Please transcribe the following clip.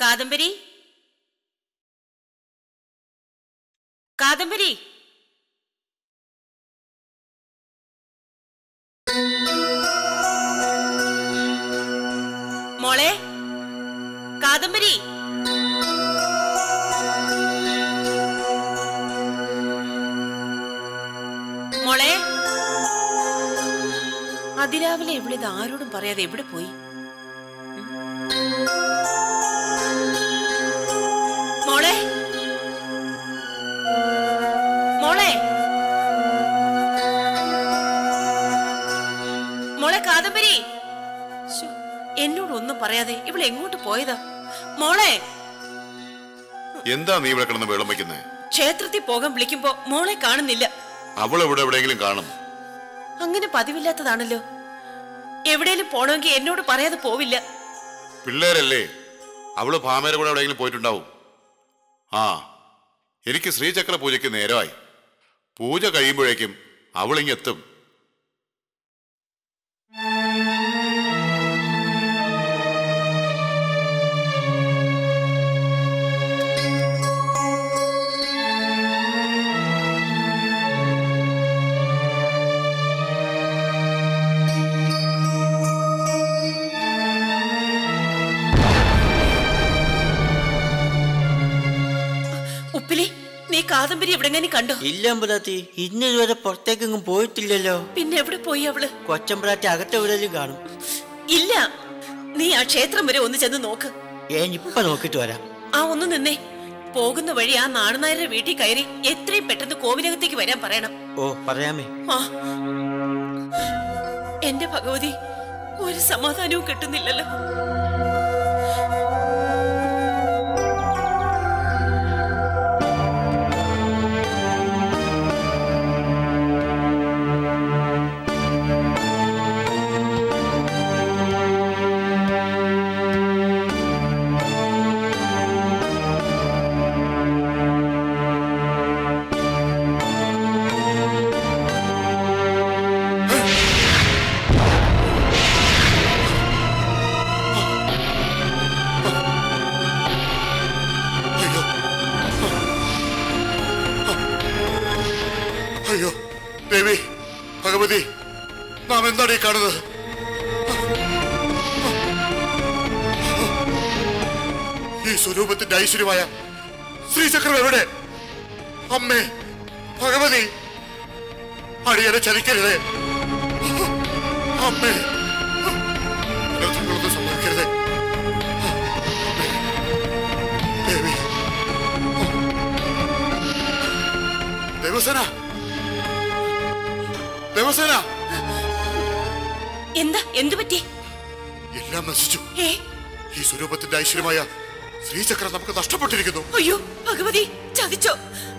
കാദംബരി കാദംബരി മോളെ കാദംബരി മോളെ അതിരാവിലെ ഇവിടെ ഇത് ആരോടും പറയാതെ എവിടെ പോയി മോളെ മോളെ മോളെ കാദംബരി ശ്ശോ, എന്നോട് ഒന്നും പറയാതെ ഇവിടെ എങ്ങോട്ട് പോയതാ മോളെ എന്താ നീ ഇവിടെ കിടന്ന് വെള്ളം വയ്ക്കുന്നത് ക്ഷേത്രത്തിൽ പോകാൻ വിളിക്കുമ്പോ മോളെ കാണുന്നില്ല അവൾ ഇവിടെ എവിടെയെങ്കിലും കാണും അങ്ങനെ പതിവില്ലാത്തതാണല്ലോ എവിടെയും പോണമെങ്കിൽ എന്നോട് പറയാതെ പോവില്ല പിള്ളേരല്ലേ അവള് ഭാമയുടെ കൂടെ എവിടെയെങ്കിലും പോയിട്ടുണ്ടാവും ആ എനിക്ക് ശ്രീചക്ര പൂജയ്ക്ക് നേരമായി പൂജ കഴിയുമ്പോഴേക്കും അവളിങ്ങെത്തും ഉപ്പിലി നീ കാദംബരി എവിടെങ്ങനെ കണ്ടോ ഇല്ല അമ്പലത്തി ഇന്ന് ഇതുവരെ പുറത്തേക്കെങ്ങും പോയിട്ടില്ലല്ലോ പിന്നെ എവിടെ പോയി അവള് കൊച്ചമ്പ്രാറ്റി അകത്തെവിടെയും കാണും ഇല്ല നീ ആ ക്ഷേത്രം വരെ ഒന്ന് ചെന്ന് നോക്ക് ഞാൻ ഇപ്പൊ നോക്കിട്ട് വരാം ആ ഒന്ന് നിന്നേ പോകുന്ന വഴി ആ നാണുനായരുടെ വീട്ടിൽ കയറി എത്രയും പെട്ടെന്ന് കോവിലകത്തേക്ക് വരാൻ പറയണം ഓ പറയാമേ ആ എന്റെ ഭഗവതി ഒരു സമാധാനവും കിട്ടുന്നില്ലല്ലോ അയ്യോ അയ്യോ ദേവി ഭഗവതി നാം എന്താണ് ഈ കാണുന്നത് ഈ സ്വരൂപത്തിന്റെ ഐശ്വര്യമായ ശ്രീചക്രം എവിടെ അമ്മേ ഭഗവതി അടിയനെ ചതിക്കരുതേ അമ്മേ അനർത്ഥങ്ങളൊന്നും സംഭവിക്കരുതേ ദേവി ദേവസേന ദേവസേന എന്താ എന്തു പറ്റി എല്ലാം നശിച്ചു ഏ ഈ സ്വരൂപത്തിന്റെ ഐശ്വര്യമായ ശ്രീചക്രം നമുക്ക് നഷ്ടപ്പെട്ടിരിക്കുന്നു അയ്യോ ഭഗവതി ചതിച്ചോ